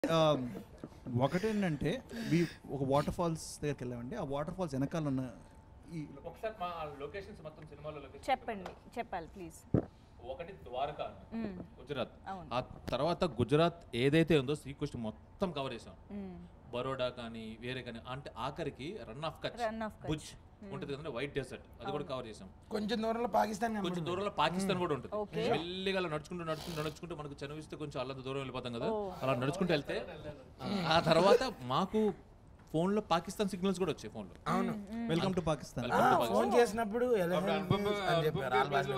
ఒకటేంటంటే మీ ఒక water falls దగ్గరికి వెళ్ళామండి ఆ వాటర్ ఫాల్స్ వెనకాల ఉన్న ఈ ఒకసారి మా లొకేషన్స్ మొత్తం సినిమాలో లొకేషన్ చెప్పండి చెప్పాలి ప్లీజ్ ఒకటి ద్వారకా మ్మ్. గుజరాత్ అవును. ఆ తర్వాత గుజరాత్ ఏదైతే ఉందో శ్రీకృష్ణ మొత్తం కవర్ చేసాం మ్మ్. బరోడా కానీ వేరే కానీ అంటే ఆఖరికి run of Kutch Run of Kutch. Bhuj ఉంటుంది కదండి వైట్ డెసర్ట్ అది కూడా కవర్ చేసాం కొంచెం దూరంలో పాకిస్తాన్ కొంచెం కనబడుతుంది. దూరంలో పాకిస్తాన్ కూడా ఉంటుంది Okay. మెల్లిగా అలా నడుచుకుంటూ నడుచుకుంటూ నడుచుకుంటూ మనకు చనివిస్తే కొంచెం అల్లంత దూరం వెళ్ళిపోతాం కదా అలా నడుచుకుంటూ వెళ్తే ఆ తర్వాత మాకు ఫోన్ లో పాకిస్తాన్ సిగ్నల్స్ కూడా వచ్చాయి ఫోన్ లో అవును welcome to Pakistan Welcome to Pakistan. Phone చేసినప్పుడు ఎలా అని చెప్పారు ఆ భాషలో.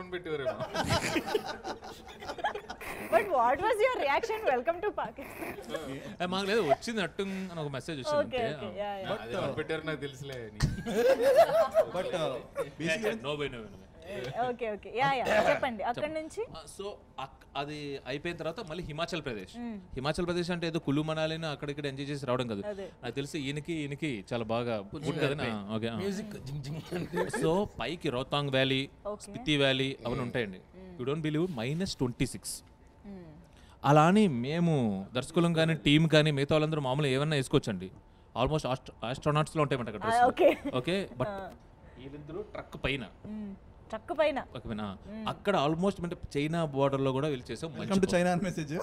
But what was your reaction welcome to Pakistan ఏ, మాకు లేదు వచ్చింది అట్టు అని ఒక మెసేజ్ వచ్చింది ఓకే అంతే ఓకే యా యా అది ఎవరు పెట్టారు నాకు తెలుసులే అని. బట్ బేసిక్గా no bye no okay okay yeah yeah చెప్పండి అక్కడ నుంచి సో అది అయిపోయిన తర్వాత మళ్ళీ హిమాచల్ ప్రదేశ్ హిమాచల్ ప్రదేశ్ అంటే ఏదో కులు మనాలిని అక్కడ ఇక్కడ ఎంజాయ్ చేసి రావడం కదా అదే. నాకు తెలిసి ఈయనకి ఈయనకి చాలా బాగా గుడ్ కదా ఓకే మ్యూజిక్ జింగ్ జింగ్ అంటే. సో పైకి Rohtang valley Okay. Spiti valley అవన్నీ ఉంటాయండి you don't believe minus twenty six అలా అని మేము దర్శకులం కానీ టీం కానీ మిగతా వాళ్ళందరూ మామూలు ఏమన్నా వేసుకోవచ్చండి ఆల్మోస్ట్ ఆస్ట్రోనాట్స్లో ఉంటాయన్నమాట అక్కడ Ah, okay. ఓకే బట్ వీళ్ళిద్దరూ ట్రక్ పైన ట్రక్ పైన ఓకే పైన అక్కడ ఆల్మోస్ట్ అంటే చైనా border లో కూడా వీళ్ళు చేసాం వెల్కమ్ టు చైనా అని మెసేజ్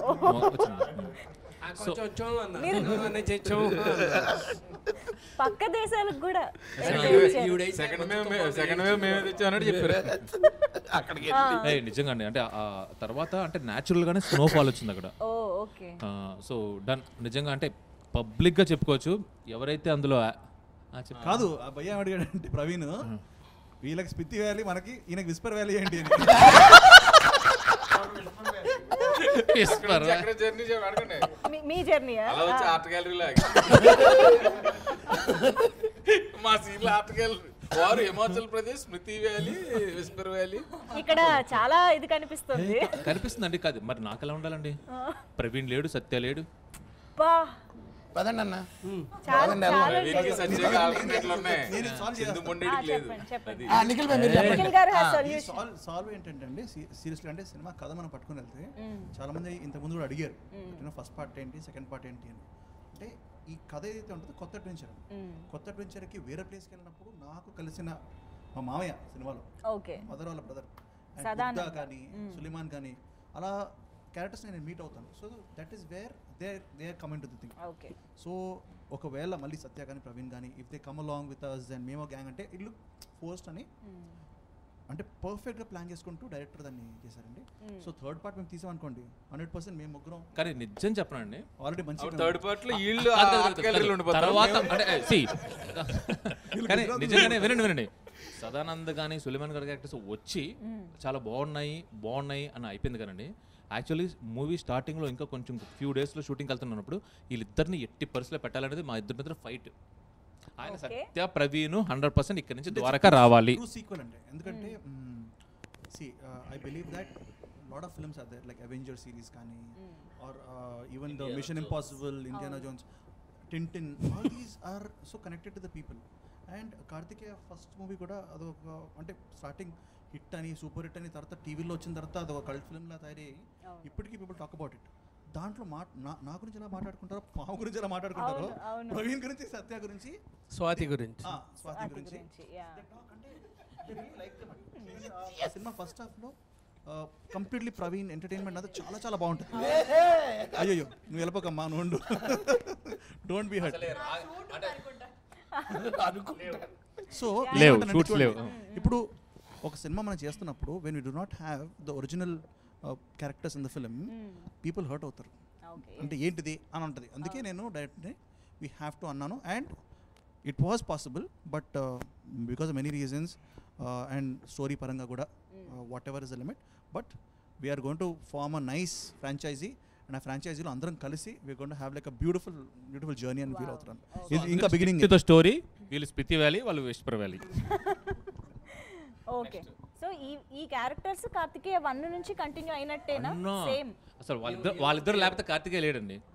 పక్క దేశాలకు కూడా సెకండ్ వేవ్ సెకండ్ వేవ్ మేమే తెచ్చామన్నట్టు చెప్పారు అక్కడికి ఏ, నిజంగా అండి అంటే ఆ తర్వాత అంటే natural గానే స్నోఫాల్ వచ్చింది అక్కడ ఓ ఓకే సో డన్ నిజంగా అంటే public గా చెప్పుకోవచ్చు ఎవరైతే అందులో ఆ- ఆ, చెప్పు. కాదు ఆ భయ్య అడిగాడంటే ప్రవీణ్ వీళ్ళకి స్పితి వ్యాలీ మనకి ఈయనకి విస్పర్ వ్యాలీ ఏంటి అని Whisper. అక్కడ జర్నీ అడగండి మీ- మీ జర్నీయా అలా వచ్చి ఆర్ట్ గ్యాలరీలో మా సీన్లో ఆర్ట్ గ్యాలరీ వారు హిమాచల్ ప్రదేశ్ స్మృతి వ్యాలీ విస్పర్ వ్యాలీ ఇక్కడ చాలా ఇది కనిపిస్తుంది కనిపిస్తుందండి కాదు మరి నాకు ఎలా ఉండాలండి ప్రవీణ్ లేడు సత్య లేడు బా పదండి అన్న చాలా చాలా వీరికి సత్యంగా ఆల్టర్నేట్లు ఉన్నాయి నేను solve సింధు చేస్తాను. మొండేటికి లేదు చెప్పండి చెప్పండి ఆ, నిఖిల్ భాయ్ మీరు చెప్పండి నిఖిల్ గారు హ్యాస్ సొల్యూషన్ సాల్వ్ సాల్వ్ ఏంటంటే అండి సీరియస్లీ అంటే సినిమా కథ మనం పట్టుకుని వెళ్తే చాలా మంది ఇంతకు ముందు కూడా అడిగారు ఫస్ట్ పార్ట్ ఏంటి సెకండ్ పార్ట్ ఏంటి అని అంటే ఈ కథ ఏదైతే ఉంటుందో కొత్త అడ్వెంచర్ కొత్త అడ్వెంచర్కి వేరే ప్లేస్కి వెళ్ళినప్పుడు నాకు కలిసిన మా మామయ్య సినిమాలో ఓకే మదర్ వాళ్ళ బ్రదర్ సదానంద. కానీ సులిమాన్ కానీ అలా క్యారెక్టర్స్ నేను మీట్ అవుతాను so that is where they they are coming to the thing okay so ఒకవేళ మళ్ళీ సత్య కానీ ప్రవీణ్ కానీ if they come along with us and మేము గ్యాంగ్ అంటే ఇల్లు ఫోర్స్ట్ అని అంటే పర్ఫెక్ట్గా ప్లాన్ చేసుకుంటూ డైరెక్టర్ దాన్ని చేశారండి సో థర్డ్ పార్ట్ మేము తీసామనుకోండి హండ్రెడ్ పర్సెంట్ మేము ముగ్గురం కానీ నిజం చెప్పనండి ఆల్రెడీ మంచి థర్డ్ పార్ట్ లో వీళ్ళు కాదు, కాదు, ఆర్ట్ కాదు, గ్యాలరీలో కాదు. ఉండిపోతారు తర్వాత అంటే see, కానీ నిజంగానే వినండి వినండి సదానంద్ కానీ సులేమాన్ గారి క్యారెక్టర్స్ వచ్చి చాలా బాగున్నాయి బాగున్నాయి అని అయిపోయింది కదండి యాక్చువల్లీ మూవీ స్టార్టింగ్లో ఇంకా కొంచెం ఫ్యూ డేస్లో షూటింగ్ వెళ్తున్నప్పుడు వీళ్ళిద్దరిని ఎట్టి పరిస్థితిలో పెట్టాలనేది మా ఇద్దరి మధ్య ఫైట్ ఆయన Okay. Satya Praveen hundred percent ఇక్కడ నుంచి ద్వారకా రావాలి ట్రూ సీక్వెల్ అంటే ఎందుకంటే see I believe that lot of films are there like avenger series కానీ or even the mission impossible Indiana Jones Tintin all these are so connected to the people and Karthikeya first movie కూడా అదొక అంటే starting hit అని super hit అని తర్వాత టీవీలో వచ్చిన తర్వాత అదొక కల్ట్ ఫిల్మ్లా తయారయ్యి ఇప్పటికీ పీపుల్ టాక్ అబౌట్ ఇట్ దాంట్లో మా నా నా గురించి ఎలా మాట్లాడుకుంటారో పాము గురించి ఎలా మాట్లాడుకుంటారో అవును, అవును. ప్రవీణ్ గురించి సత్య గురించి స్వాతి గురించి ఆ, స్వాతి వాటి గురించి గురించి యా ఆ సినిమా ఫస్ట్ హాఫ్ లో కంప్లీట్లీ ప్రవీణ్ ఎంటర్టైన్మెంట్ అంతా చాలా చాలా బాగుంటుంది అయ్యో నువ్వు వెళ్ళిపోకమ్మా నువ్వు డోంట్ బి హర్ట్ సో లేవు, shoots లేవు. ఇప్పుడు ఒక సినిమా మనం చేస్తున్నప్పుడు when you do not have the original characters in the film people hurt అవుతారు ఓకే అంటే ఏంటిది అని ఉంటుంది అందుకే నేను డైరెక్ట్ని వీ హ్యావ్ టు అన్నాను and it was possible but because of many reasons and story పరంగా కూడా what whatever is the limit but we are gonna form a nice franchise and ఆ ఫ్రాంచైజీలో అందరం కలిసి we gonna have like a beautiful beautiful journey అని feel అవుతున్నాను ఇది ఇంకా బిగినింగ్ స్టోరీ వీళ్ళు స్పితి వ్యాలీ వాళ్ళు విస్పర్ వ్యాలీ ఓకే సో ఈ ఈ క్యారెక్టర్స్ కార్తికేయ వన్ నుంచి కంటిన్యూ అయినట్టేనా అన్నా. సేమ్ అసలు వాళ్ళిద్దరు వాళ్ళిద్దరు లేకపోతే కార్తికేయ లేడండి